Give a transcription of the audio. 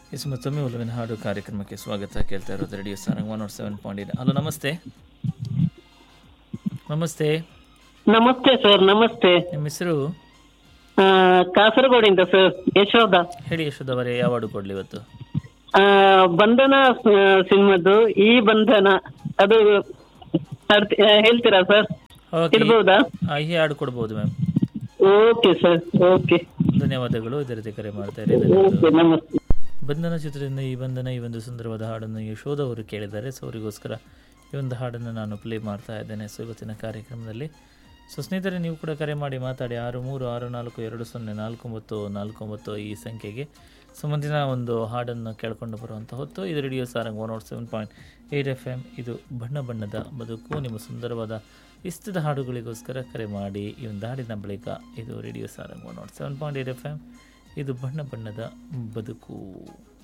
S ಮತ್ತೊಮ್ಮೆ ಒಲವಿನ ಹಾಡು ಕಾರ್ಯಕ್ರಮಕ್ಕೆ ಸ್ವಾಗತ ಕೇಳ್ತಾ ಇರೋದು radio Sarang one nought seven point eight hello ನಮಸ್ತೆ ನಮಸ್ತೆ ನಮಸ್ತೆ ಸರ್ ನಮಸ್ತೆ ನಿಮ್ಮ ಹೆಸರು ಆ, ಕಾಸರಗೋಡಿಂದ ಸರ್ ಯಶೋಧ ಹೇಳಿ ಯಶೋದವರೇ ಯಾವ ಹಾಡು ಕೊಡ್ಲಿ ಇವತ್ತು ಆ, ಬಂಧನ ಆ, ಸಿನಿಮಾದ್ದು ಈ ಬಂಧನ ಅದು ಅರ್ಥ- ಆ, ಹೇಳ್ತೀರಾ ಸರ್ ಓಕೆ ಇರ್ಬೋದಾ ಈ ಹಾಡು ಕೊಡ್ಬೋದು ಮ್ಯಾಮ್ ಓಕೆ ಸರ್ ಓಕೆ ಧನ್ಯವಾದಗಳು ಇದೇ ರೀತಿ ಕರೆ ಮಾಡ್ತಾ ಇರಿ ಓಕೆ ನಮಸ್ತೆ ಬಂಧನ ಚಿತ್ರದಿಂದ ಈ ಬಂಧನ ಈ ಒಂದು ಸುಂದರವಾದ ಹಾಡನ್ನು ಯಶೋಧ ಅವರು ಕೇಳಿದ್ದಾರೆ ಸೊ ಅವರಿಗೋಸ್ಕರ ಈ ಒಂದು ಹಾಡನ್ನು ನಾನು ಪ್ಲೇ ಮಾಡ್ತಾ ಇದ್ದೇನೆ ಸೊ ಇವತ್ತಿನ ಕಾರ್ಯಕ್ರಮದಲ್ಲಿ ಸೊ ಸ್ನೇಹಿತರೆ ನೀವು ಕೂಡ ಕರೆ ಮಾಡಿ ಮಾತಾಡಿ ಆರು ಮೂರು ಆರು ನಾಲ್ಕು ಎರಡು ಸೊನ್ನೆ ನಾಲ್ಕು ಒಂಬತ್ತು ನಾಲ್ಕು ಒಂಬತ್ತು ಈ ಸಂಖ್ಯೆಗೆ ಸೊ ಮುಂದಿನ ಒಂದು ಹಾಡನ್ನು ಕೇಳ್ಕೊಂಡು ಬರುವಂಥ ಹೊತ್ತು ಇದು radio Sarang one nought seven point eight F M ಇದು ಬಣ್ಣ ಬಣ್ಣದ ಬದುಕು ನಿಮ್ಮ ಸುಂದರವಾದ ಇಷ್ಟದ ಹಾಡುಗಳಿಗೋಸ್ಕರ ಕರೆ ಮಾಡಿ ಈ ಒಂದು ಹಾಡಿನ ಬಳಿಕ ಇದು radio Sarang one nought seven point eight F M ಇದು ಬಣ್ಣ ಬಣ್ಣದ ಬದುಕು